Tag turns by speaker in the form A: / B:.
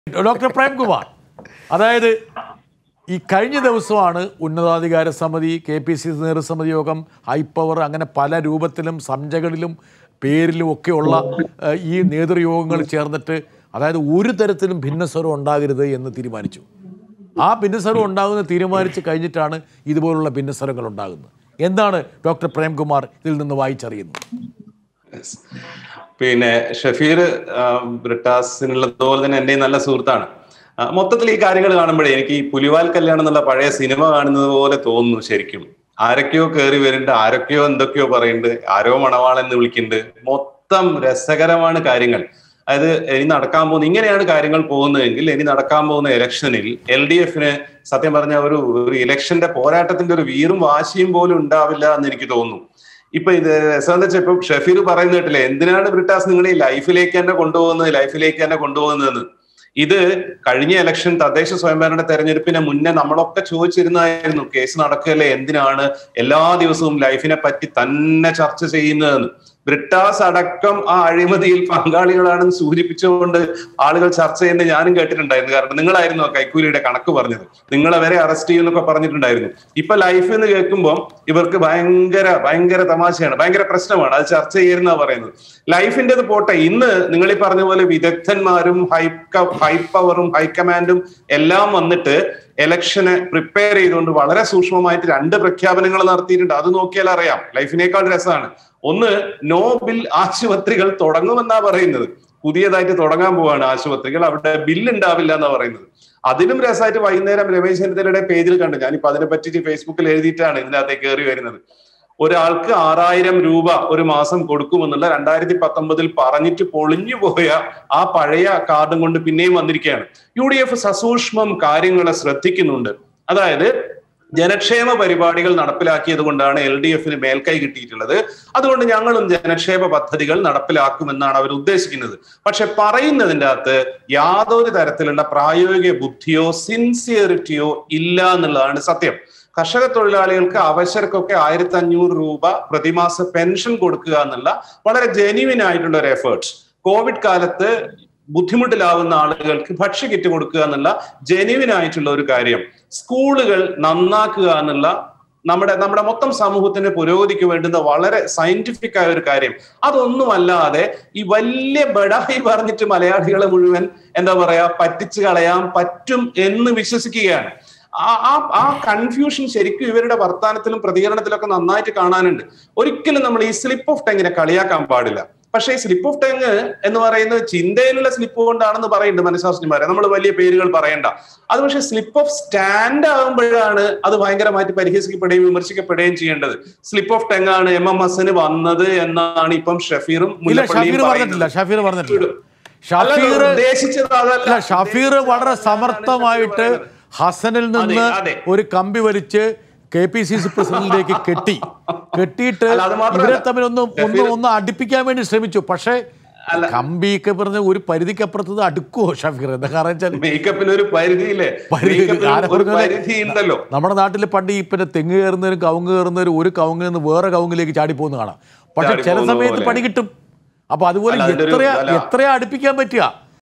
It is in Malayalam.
A: ഡോക്ടർ പ്രേംകുമാർ അതായത് ഈ കഴിഞ്ഞ ദിവസമാണ് ഉന്നതാധികാര സമിതി കെ പി സി സി നേതൃസമിതി യോഗം ഹൈപ്പവർ അങ്ങനെ പല രൂപത്തിലും സംജകളിലും പേരിലും ഒക്കെയുള്ള ഏഹ്, ഈ നേതൃയോഗങ്ങൾ ചേർന്നിട്ട് അതായത് ഒരു തരത്തിലും ഭിന്നസ്വരം ഉണ്ടാകരുത് എന്ന് തീരുമാനിച്ചു ആ ഭിന്നസ്വരം ഉണ്ടാകുന്ന തീരുമാനിച്ച് കഴിഞ്ഞിട്ടാണ് ഇതുപോലുള്ള ഭിന്നസ്വരങ്ങൾ ഉണ്ടാകുന്നത് എന്താണ് ഡോക്ടർ പ്രേംകുമാർ ഇതിൽ നിന്ന് വായിച്ചറിയുന്നത്
B: Yes. പിന്നെ ഷഫീർ ആ, ബ്രിട്ടാസിനുള്ളതുപോലെ തന്നെ എൻ്റെ നല്ല സുഹൃത്താണ് ആ, മൊത്തത്തിൽ ഈ കാര്യങ്ങൾ കാണുമ്പോഴേ എനിക്ക് ഈ പുലിവാൽ കല്യാണം എന്നുള്ള പഴയ സിനിമ കാണുന്നത് പോലെ തോന്നുന്നു ശരിക്കും ആരൊക്കെയോ കയറി വരുന്നുണ്ട് ആരൊക്കെയോ എന്തൊക്കെയോ പറയുന്നുണ്ട് ആരോ മണവാളൻ എന്ന് വിളിക്കുന്നുണ്ട് മൊത്തം രസകരമാണ് കാര്യങ്ങൾ അതായത് ഇനി നടക്കാൻ പോകുന്ന ഇങ്ങനെയാണ് കാര്യങ്ങൾ പോകുന്നതെങ്കിൽ ഇനി നടക്കാൻ പോകുന്ന ഇലക്ഷനിൽ എൽ ഡി എഫിന് സത്യം പറഞ്ഞ ഒരു ഒരു ഇലക്ഷന്റെ പോരാട്ടത്തിന്റെ ഒരു വീറും വാശിയും പോലും ഉണ്ടാവില്ല എന്ന് എനിക്ക് തോന്നുന്നു ഇപ്പൊ ഇത് രസം വെച്ചാൽ ഇപ്പൊ ഷഫീർ പറയുന്ന കേട്ടില്ലേ എന്തിനാണ് ബ്രിട്ടാസ് നിങ്ങൾ ഈ ലൈഫിലേക്ക് തന്നെ കൊണ്ടുപോകുന്നത് ലൈഫിലേക്ക് തന്നെ കൊണ്ടുപോകുന്നതെന്ന് ഇത് കഴിഞ്ഞ ഇലക്ഷൻ തദ്ദേശ സ്വയംഭരണ തെരഞ്ഞെടുപ്പിന് മുന്നേ നമ്മളൊക്കെ ചോദിച്ചിരുന്നായിരുന്നു കേസ് നടക്കുകയല്ലേ എന്തിനാണ് എല്ലാ ദിവസവും ലൈഫിനെ പറ്റി തന്നെ ചർച്ച ചെയ്യുന്നതെന്ന് ബ്രിട്ടാസ് അടക്കം ആ അഴിമതിയിൽ പങ്കാളികളാണെന്ന് സൂചിപ്പിച്ചുകൊണ്ട് ആളുകൾ ചർച്ച ചെയ്യുന്നത് ഞാനും കേട്ടിട്ടുണ്ടായിരുന്നു കാരണം നിങ്ങളായിരുന്നു ആ കൈക്കൂലിയുടെ കണക്ക് പറഞ്ഞത് നിങ്ങളെ വരെ അറസ്റ്റ് ചെയ്യുന്നൊക്കെ പറഞ്ഞിട്ടുണ്ടായിരുന്നു ഇപ്പൊ ലൈഫ് എന്ന് കേൾക്കുമ്പോൾ ഇവർക്ക് ഭയങ്കര ഭയങ്കര തമാശയാണ് ഭയങ്കര പ്രശ്നമാണ് അത് ചർച്ച ചെയ്യുന്ന പറയുന്നത് ലൈഫിന്റേത് പോട്ടെ ഇന്ന് നിങ്ങൾ ഈ പറഞ്ഞ പോലെ വിദഗ്ധന്മാരും ഹൈ ഹൈ പവറും ഹൈക്കമാൻഡും എല്ലാം വന്നിട്ട് ഇലക്ഷന് പ്രിപ്പയർ ചെയ്തുകൊണ്ട് വളരെ സൂക്ഷ്മമായിട്ട് രണ്ട് പ്രഖ്യാപനങ്ങൾ നടത്തിയിട്ടുണ്ട് അത് നോക്കിയാൽ അറിയാം ലൈഫിനേക്കാൾ രസമാണ് ഒന്ന് നോ ബിൽ ആശുപത്രികൾ തുടങ്ങുമെന്നാ പറയുന്നത് പുതിയതായിട്ട് തുടങ്ങാൻ പോവാണ് ആശുപത്രികൾ അവിടെ ബില്ല് ഉണ്ടാവില്ല എന്നാ പറയുന്നത് അതിലും രസമായിട്ട് വൈകുന്നേരം രമേശ് ചെന്നിത്തലയുടെ പേജിൽ കണ്ടു ഞാനിപ്പോ അതിനെ പറ്റിയിട്ട് ഫേസ്ബുക്കിൽ എഴുതിയിട്ടാണ് ഇതിനകത്തേക്ക് കയറി വരുന്നത് ഒരാൾക്ക് ആറായിരം രൂപ ഒരു മാസം കൊടുക്കുമെന്നുള്ള രണ്ടായിരത്തി പത്തൊമ്പതിൽ പറഞ്ഞിട്ട് പൊളിഞ്ഞു പോയ ആ പഴയ കാർഡും കൊണ്ട് പിന്നെയും വന്നിരിക്കുകയാണ് യു ഡി എഫ് സസൂക്ഷ്മം കാര്യങ്ങളെ ശ്രദ്ധിക്കുന്നുണ്ട് അതായത് ജനക്ഷേമ പരിപാടികൾ നടപ്പിലാക്കിയത് കൊണ്ടാണ് എൽ ഡി എഫിന് മേൽക്കൈ കിട്ടിയിട്ടുള്ളത് അതുകൊണ്ട് ഞങ്ങളും ജനക്ഷേമ പദ്ധതികൾ നടപ്പിലാക്കുമെന്നാണ് അവർ ഉദ്ദേശിക്കുന്നത് പക്ഷെ പറയുന്നതിൻ്റെ അകത്ത് യാതൊരു തരത്തിലുള്ള പ്രായോഗിക ബുദ്ധിയോ സിൻസിയറിറ്റിയോ ഇല്ല എന്നുള്ളതാണ് സത്യം കർഷക തൊഴിലാളികൾക്ക് അവശർക്കൊക്കെ ആയിരത്തി അഞ്ഞൂറ് രൂപ പ്രതിമാസ പെൻഷൻ കൊടുക്കുക എന്നുള്ള വളരെ ജെന്യുവിൻ ആയിട്ടുള്ള ഒരു എഫേർട്സ് കോവിഡ് കാലത്ത് ബുദ്ധിമുട്ടിലാവുന്ന ആളുകൾക്ക് ഭക്ഷ്യ കിറ്റ് കൊടുക്കുക എന്നുള്ള ജെന്യുവിൻ ആയിട്ടുള്ള ഒരു കാര്യം സ്കൂളുകൾ നന്നാക്കുക എന്നുള്ള നമ്മുടെ നമ്മുടെ മൊത്തം സമൂഹത്തിന്റെ പുരോഗതിക്ക് വേണ്ടുന്ന വളരെ സയന്റിഫിക് ആയ ഒരു കാര്യം അതൊന്നുമല്ലാതെ ഈ വലിയ ബഡായി പറഞ്ഞിട്ട് മലയാളികളെ മുഴുവൻ എന്താ പറയാ പറ്റിച്ചു കളയാൻ പറ്റും എന്ന് വിശ്വസിക്കുകയാണ് ആ ആ ആ കൺഫ്യൂഷൻ ശരിക്കും ഇവരുടെ വർത്തമാനത്തിലും പ്രതികരണത്തിലൊക്കെ നന്നായിട്ട് കാണാനുണ്ട് ഒരിക്കലും നമ്മൾ ഈ സ്ലിപ്പ് ഓഫ് ടങ്ങിനെ കളിയാക്കാൻ പാടില്ല പക്ഷേ സ്ലിപ്പ് ഓഫ് ടങ് എന്ന് പറയുന്നത് ചിന്തയിലുള്ള സ്ലിപ്പ് കൊണ്ടാണെന്ന് പറയുന്നുണ്ട് മനഃശാസ്ത്രജ്ഞന്മാരെ നമ്മൾ വലിയ പേരുകൾ പറയണ്ട അത് പക്ഷേ സ്ലിപ്പ് ഓഫ് സ്റ്റാൻഡ് ആകുമ്പോഴാണ് അത് ഭയങ്കരമായിട്ട് പരിഹസിക്കപ്പെടുകയും വിമർശിക്കപ്പെടുകയും ചെയ്യേണ്ടത് സ്ലിപ്പ് ഓഫ് ടങ് ആണ് എം എം എസിന് വന്നത് എന്നാണ് ഇപ്പം ഷഫീറും
A: ഇല്ല ഷഫീർ
B: മുല്ലപ്പള്ളിയും
A: പറഞ്ഞിട്ടില്ല
B: പറയുന്നത്.
A: ഷഫീർ പറഞ്ഞിട്ടില്ല
B: അല്ല,
A: ഷഫീർ
B: ഉദ്ദേശിച്ചത് അതല്ല.
A: അല്ല ഷഫീർ വളരെ സമർത്ഥമായിട്ട് ഹസനിൽ നിന്ന്
B: അതെ.
A: ഒരു കമ്പി വലിച്ച് കെ പി സി സി പ്രസിഡന്റിലേക്ക് കെട്ടി കെട്ടിയിട്ട്
B: അല്ല, അത് മാത്രമല്ല.
A: ഇവരെ തമ്മിൽ ഒന്ന് ഒന്ന്
B: ഷഫീർ-
A: ഒന്ന് അടുപ്പിക്കാൻ വേണ്ടി ശ്രമിച്ചു പക്ഷേ
B: അല്ല.
A: കമ്പിയൊക്കെ പറഞ്ഞ ഒരു പരിധിക്കപ്പുറത്ത് അടുക്കുവോ ഷഫീർ എന്താ കാരണം വെച്ചാൽ
B: മേക്കപ്പിന് ഒരു പരിധിയില്ലേ
A: പരിധി-
B: മേക്കപ്പിന്
A: ആരെ
B: ഒരു
A: പറഞ്ഞാലും
B: പരിധി ഉണ്ടല്ലോ
A: നമ്മുടെ നാട്ടിൽ പണ്ട് ഈ പിന്നെ തെങ്ങ് കയറുന്നവരും കവുങ്ങ് കയറുന്നവരും ഒരു കവുങ്ങിൽ നിന്ന് വേറെ കവുങ്ങിലേക്ക് ചാടി പോകുന്ന കാണാം പക്ഷെ
B: ചാടി
A: ചില
B: പോകുന്ന
A: സമയത്ത്
B: പോലെ.
A: പണി കിട്ടും അപ്പൊ അതുപോലെ
B: അല്ല, അതിന്റെ ഒരു-
A: എത്രയാ
B: അല്ല.
A: എത്രയാ അടുപ്പിക്കാൻ പറ്റുക